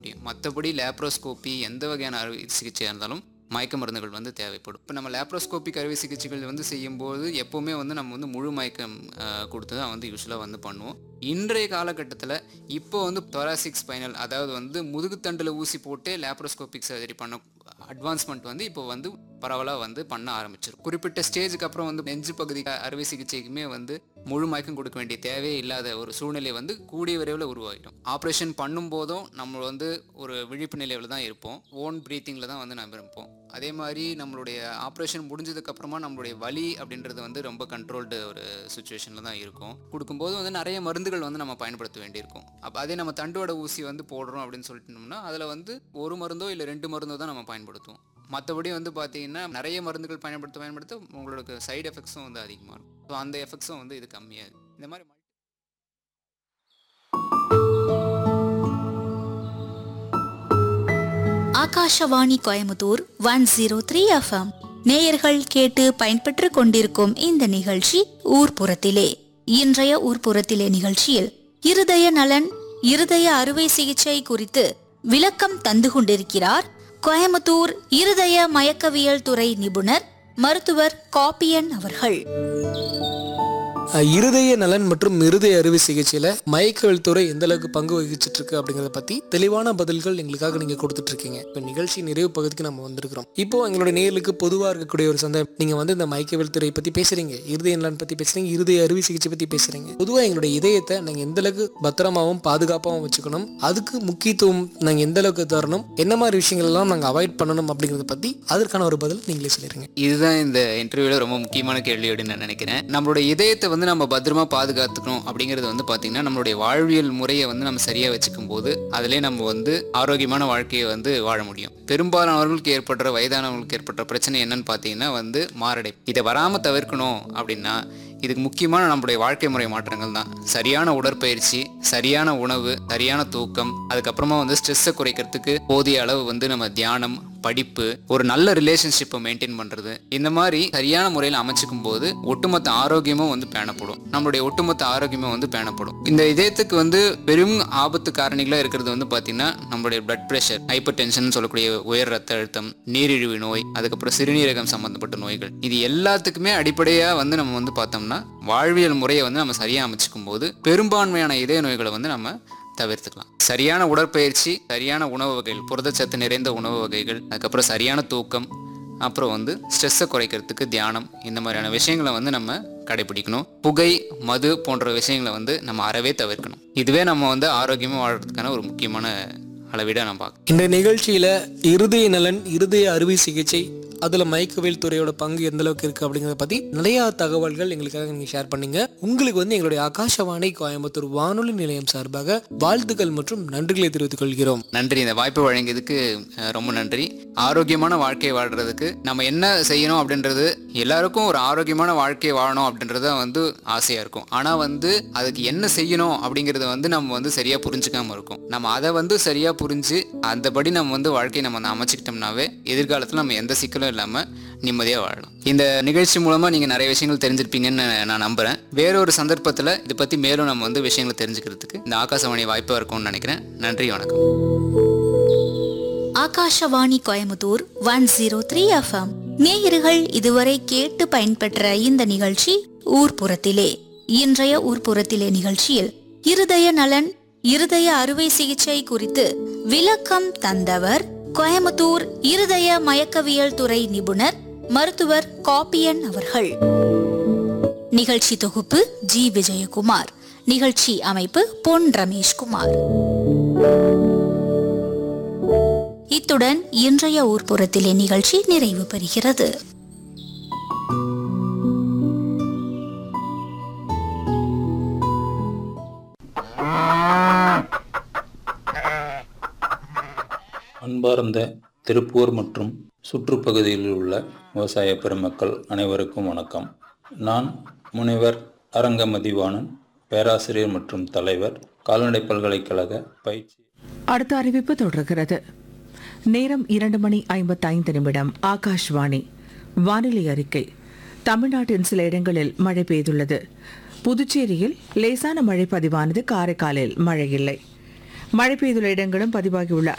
முடியும் மற்றபடி லேப்ரோஸ்கோப்பி எந்த வகையான அறுவை சிகிச்சையாக இருந்தாலும் மயக்க மருந்துகள் வந்து தேவைப்படும் இப்போ நம்ம லேப்ரோஸ்கோபிக் அறுவை சிகிச்சைகள் வந்து செய்யும்போது எப்போவுமே வந்து நம்ம வந்து முழு மயக்கம் அஹ், கொடுத்து தான் வந்து யூஸ்வலாக வந்து பண்ணுவோம் இன்றைய காலகட்டத்தில் இப்போ வந்து தொராசிக் ஸ்பைனல் அதாவது வந்து முதுகுத்தண்டில் ஊசி போட்டு லேப்ரோஸ்கோபிக் சர்ஜரி பண்ண அட்வான்ஸ்மெண்ட் வந்து இப்போ வந்து பரவலாக வந்து பண்ண ஆரம்பிச்சிரும் குறிப்பிட்ட ஸ்டேஜுக்கு அப்புறம் வந்து நெஞ்சு பகுதி அறுவை சிகிச்சைக்குமே வந்து முழு மயக்கம் கொடுக்க வேண்டிய தேவையே இல்லாத ஒரு சூழ்நிலை வந்து கூடிய விரைவில் உருவாகிட்டோம் ஆப்ரேஷன் பண்ணும்போதும் நம்ம வந்து ஒரு விழிப்பு நிலையில் தான் இருப்போம் ஓன் ப்ரீத்திங்கில் தான் வந்து நம்ம இருப்போம் அதே மாதிரி நம்மளுடைய ஆப்ரேஷன் முடிஞ்சதுக்கு அப்புறமா நம்மளுடைய வலி அப்படின்றது வந்து ரொம்ப கண்ட்ரோல்டு ஒரு சுச்சுவேஷனில் தான் இருக்கும் கொடுக்கும்போது வந்து நிறைய மருந்துகள் வந்து நம்ம பயன்படுத்த வேண்டியிருக்கும் அப்போ அதே நம்ம தண்டுவட ஊசி வந்து போடுறோம் அப்படின்னு சொல்லிட்டோம்னா அதில் வந்து ஒரு மருந்தோ இல்லை ரெண்டு மருந்தோ தான் நம்ம பயன்படுத்துவோம் மற்றபடி வந்து பார்த்தீங்கன்னா நிறைய மருந்துகள் பயன்படுத்த பயன்படுத்த உங்களுக்கு சைடு எஃபெக்ட்ஸும் வந்து அதிகமாக இருக்கும் ஸோ அந்த எஃபெக்ட்ஸும் வந்து இது கம்மியாகுது இந்த மாதிரி Akashvani Coimbatore one zero three FM நேயர்கள் கேட்டு பயன்பெற்று கொண்டிருக்கும் இந்த நிகழ்ச்சி ஊர்ப்புறத்திலே இன்றைய ஊர்ப்புறத்திலே நிகழ்ச்சியில் இருதய நலன் இருதய அறுவை சிகிச்சை குறித்து விளக்கம் தந்து கொண்டிருக்கிறார் கோயமுத்தூர் இருதய மயக்கவியல் துறை நிபுணர் மருத்துவர் காப்பியன் அவர்கள் அஹ், இருதய நலன் மற்றும் இருதய அறுவை சிகிச்சையில மயக்கவியல் துறை எந்த அளவுக்கு பங்கு வகிச்சிட்டு இருக்கு அப்படிங்கறத பத்தி தெளிவான பதில்கள் எங்களுக்காக நீங்க கொடுத்துட்டு இருக்கீங்க இப்போ நிகழ்ச்சி நிறைவு பகுதிக்கு நம்ம வந்திருக்கிறோம் இப்போ எங்களுடைய நேயர்களுக்கு பொதுவா இருக்கக்கூடிய ஒரு சந்தேகம் நீங்க வந்து இந்த மயக்கவியல் துறை பத்தி பேசுறீங்க இருதய நலன் பத்தி பேசுறீங்க இருதய அறுவை சிகிச்சை பத்தி பேசுறீங்க பொதுவா எங்களுடைய இதயத்தை நாங்க எந்த அளவுக்கு பத்திரமாவும் பாதுகாப்பாகவும் வச்சுக்கணும் அதுக்கு முக்கியத்துவம் நாங்க எந்த அளவுக்கு தரணும் என்ன மாதிரி விஷயங்கள் எல்லாம் நாங்க அவாய்ட் பண்ணணும் அப்படிங்கறத பத்தி அதற்கான ஒரு பதில் நீங்களே சொல்லிருங்க இதுதான் இந்த இன்டர்வியூல ரொம்ப முக்கியமான கேள்வி அப்படின்னு நான் நினைக்கிறேன் நம்மளுடைய இதயத்தை வந்து நம்ம பத்திரமா பாதுகாத்துக்கணும் அப்படிங்கிறது வந்து பாத்தீங்கன்னா நம்மளுடைய வாழ்வியல் முறையை வந்து நம்ம சரியா வச்சுக்கும் போது அதிலே நம்ம வந்து ஆரோக்கியமான வாழ்க்கையை வந்து வாழ முடியும் பெரும்பாலானவர்களுக்கு ஏற்படுற வயதானவர்களுக்கு ஏற்படுற பிரச்சனை என்னன்னு பார்த்தீங்கன்னா வந்து மாரடைப்பு இதை வராம தவிர்க்கணும் அப்படின்னா இதுக்கு முக்கியமான நம்மளுடைய வாழ்க்கை முறை மாற்றங்கள் தான் சரியான உடற்பயிற்சி சரியான உணவு சரியான தூக்கம் அதுக்கப்புறமா வந்து ஸ்ட்ரெஸ்ஸை குறைக்கிறதுக்கு போதிய அளவு வந்து நம்ம தியானம் படிப்பு ஒரு நல்ல ரிலேஷன்ஷிப்பை மெயின்டைன் பண்றது இந்த மாதிரி சரியான முறையில் அமைச்சுக்கும் போது ஒட்டுமொத்த ஆரோக்கியமும் வந்து பேணப்படும் நம்மளுடைய ஒட்டுமொத்த ஆரோக்கியமும் வந்து பேணப்படும் இந்த இதயத்துக்கு வந்து பெரும் ஆபத்து காரணிகளாக இருக்கிறது வந்து பார்த்தீங்கன்னா நம்மளுடைய பிளட் ப்ரெஷர் ஹைப்பர் டென்ஷன் சொல்லக்கூடிய உயர் ரத்த அழுத்தம் நீரிழிவு நோய் அதுக்கப்புறம் சிறுநீரகம் சம்பந்தப்பட்ட நோய்கள் இது எல்லாத்துக்குமே அடிப்படையாக வந்து நம்ம வந்து பார்த்தோம்னா வாழ்வியல் முறையை வந்து நம்ம சரியாக அமைச்சுக்கும் போது பெரும்பான்மையான இதய நோய்களை வந்து நம்ம தவிர்த்துக்கலாம் சரியான உடற்பயிற்சி சரியான உணவு வகைகள் புரதச்சத்து நிறைந்த உணவு வகைகள் அதுக்கப்புறம் சரியான தூக்கம் அப்புறம் வந்து ஸ்ட்ரெஸ்ஸை குறைக்கிறதுக்கு தியானம் இந்த மாதிரியான விஷயங்களை வந்து நம்ம கடைபிடிக்கணும் புகை மது போன்ற விஷயங்களை வந்து நம்ம அறவே தவிர்க்கணும் இதுவே நம்ம வந்து ஆரோக்கியமாக வாழ்றதுக்கான ஒரு முக்கியமான அளவீடாக நான் பார்க்குறேன் இந்த நிகழ்ச்சியில இருதய நலன் இருதய அறுவை சிகிச்சை அதுல மயக்கவியல் துறையோட பங்கு எந்த அளவுக்கு இருக்கு அப்படிங்கறத பத்தி நிறைய தகவல்கள் எங்களுக்காக நீங்க ஷேர் பண்ணீங்க உங்களுக்கு வந்து எங்களுடைய ஆகாஷவாணி கோயம்புத்தூர் வானொலி நிலையம் சார்பாக வாழ்த்துக்கள் மற்றும் நன்றிகளை தெரிவித்துக் கொள்கிறோம் நன்றி இந்த வாய்ப்பு வழங்கியதுக்கு அஹ், ரொம்ப நன்றி ஆரோக்கியமான வாழ்க்கையை வாழ்றதுக்கு நம்ம என்ன செய்யணும் அப்படின்றது எல்லாருக்கும் ஒரு ஆரோக்கியமான வாழ்க்கையை வாழணும் அப்படின்றது தான் வந்து ஆசையாக இருக்கும் ஆனால் வந்து அதுக்கு என்ன செய்யணும் அப்படிங்கிறத வந்து நம்ம வந்து சரியாக புரிஞ்சுக்காம இருக்கும் நம்ம அதை வந்து சரியாக புரிஞ்சு அந்தபடி நம்ம வந்து வாழ்க்கையை நம்ம வந்து அமைச்சுக்கிட்டோம்னாவே எதிர்காலத்தில் நம்ம எந்த சிக்கலும் இல்லாமல் நிம்மதியாக வாழலாம் இந்த நிகழ்ச்சி மூலமாக நீங்கள் நிறைய விஷயங்கள் தெரிஞ்சிருப்பீங்கன்னு நான் நம்புகிறேன் வேறொரு சந்தர்ப்பத்தில் இதை பற்றி மேலும் நம்ம வந்து விஷயங்களை தெரிஞ்சுக்கிறதுக்கு இந்த ஆகாசவாணி வாய்ப்பாக இருக்கும்னு நினைக்கிறேன் நன்றி வணக்கம் Akashvani Coimbatore one zero three FM நேயர்கள் இதுவரை கேட்டு பயன்பெற்ற இந்த நிகழ்ச்சி ஊர்ப்புறத்திலே இன்றைய ஊர்ப்புறத்திலே நிகழ்ச்சியில் இருதய நலன் இருதய அறுவை சிகிச்சை குறித்து விளக்கம் தந்தவர் கோயமுத்தூர் இருதய மயக்கவியல் துறை நிபுணர் மருத்துவர் காப்பியன் அவர்கள் நிகழ்ச்சி தொகுப்பு ஜி விஜயகுமார் நிகழ்ச்சி அமைப்பு பொன் ரமேஷ்குமார் இத்துடன் இன்றைய ஊர்ப்புறத்திலே நிகழ்ச்சி நிறைவு பெறுகிறது அன்பார்ந்த திருப்பூர் மற்றும் சுற்றுப்பகுதியில் உள்ள விவசாய பெருமக்கள் அனைவருக்கும் வணக்கம் நான் முனைவர் அரங்க மதிவாணன் பேராசிரியர் மற்றும் தலைவர் கால்நடை பல்கலைக்கழக பயிற்சி அடுத்த அறிவிப்பு தொடர்கிறது நேரம் இரண்டு மணி ஐம்பத்தைந்து நிமிடம் ஆகாஷ்வாணி வானிலை அறிக்கை தமிழ்நாட்டின் சில இடங்களில் மழை பெய்துள்ளது புதுச்சேரியில் லேசான மழை பதிவானது காரைக்காலில் மழை இல்லை மழை பெய்துள்ள இடங்களும் பதிவாகியுள்ள